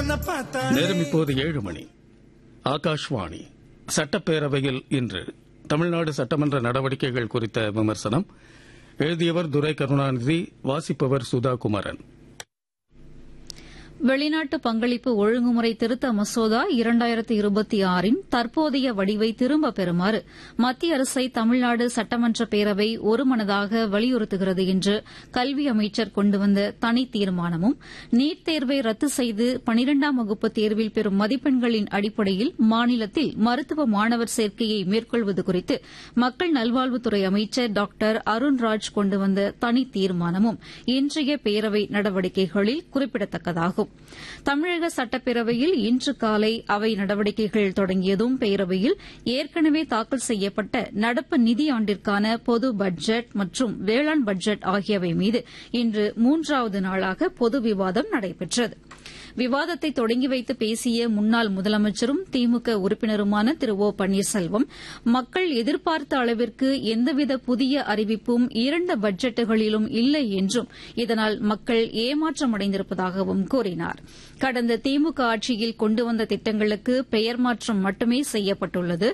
உன்னை பார்த்தா நேரம் இப்போது ஏழு மணி ஆகாஷ்வாணி சட்டப்பேரவையில் இன்று தமிழ்நாடு சட்டமன்ற நடவடிக்கைகள் குறித்த விமர்சனம் எழுதியவர் துரை கருணாநிதி வாசிப்பவர் சுதா குமரன் வெளிநாட்டு பங்களிப்பு ஒழுங்குமுறை திருத்த மசோதா இரண்டாயிரத்தி இருபத்தி ஆறின் தற்போதைய வடிவை திரும்பப் பெறுமாறு மத்திய அரசை தமிழ்நாடு சட்டமன்ற பேரவை ஒருமனதாக வலியுறுத்துகிறது என்று கல்வி அமைச்சர் கொண்டு வந்த தனி தீர்மானமும் நீட் தேர்வை ரத்து செய்து பனிரெண்டாம் வகுப்பு தேர்வில் பெறும் மதிப்பெண்களின் அடிப்படையில் மாநிலத்தில் மருத்துவ மாணவர் சேர்க்கையை மேற்கொள்வது குறித்து மக்கள் நல்வாழ்வுத்துறை அமைச்சர் டாக்டர் அருண்ராஜ் கொண்டு வந்த தனி தீர்மானமும் இன்றைய பேரவை நடவடிக்கைகளில் குறிப்பிடத்தக்கதாகும் தமிழக சட்டப்பேரவையில் இன்று காலை அவை நடவடிக்கைகள் தொடங்கியதும் பேரவையில் ஏற்கனவே தாக்கல் செய்யப்பட்ட நடப்பு நிதியாண்டிற்கான பொது பட்ஜெட் மற்றும் வேளாண் பட்ஜெட் ஆகியவை மீது இன்று மூன்றாவது நாளாக பொது விவாதம் நடைபெற்றது விவாதத்தை தொடங்கி வைத்து பேசிய முன்னாள் முதலமைச்சரும் திமுக உறுப்பினருமான திரு ஓ பன்னீர்செல்வம் மக்கள் எதிர்பார்த்த அளவிற்கு எந்தவித புதிய அறிவிப்பும் இரண்டு பட்ஜெட்டுகளிலும் இல்லை என்றும் இதனால் மக்கள் ஏமாற்றமடைந்திருப்பதாகவும் கூறினார் கடந்த திமுக ஆட்சியில் கொண்டு வந்த திட்டங்களுக்கு பெயர் மாற்றம் மட்டுமே செய்யப்பட்டுள்ளது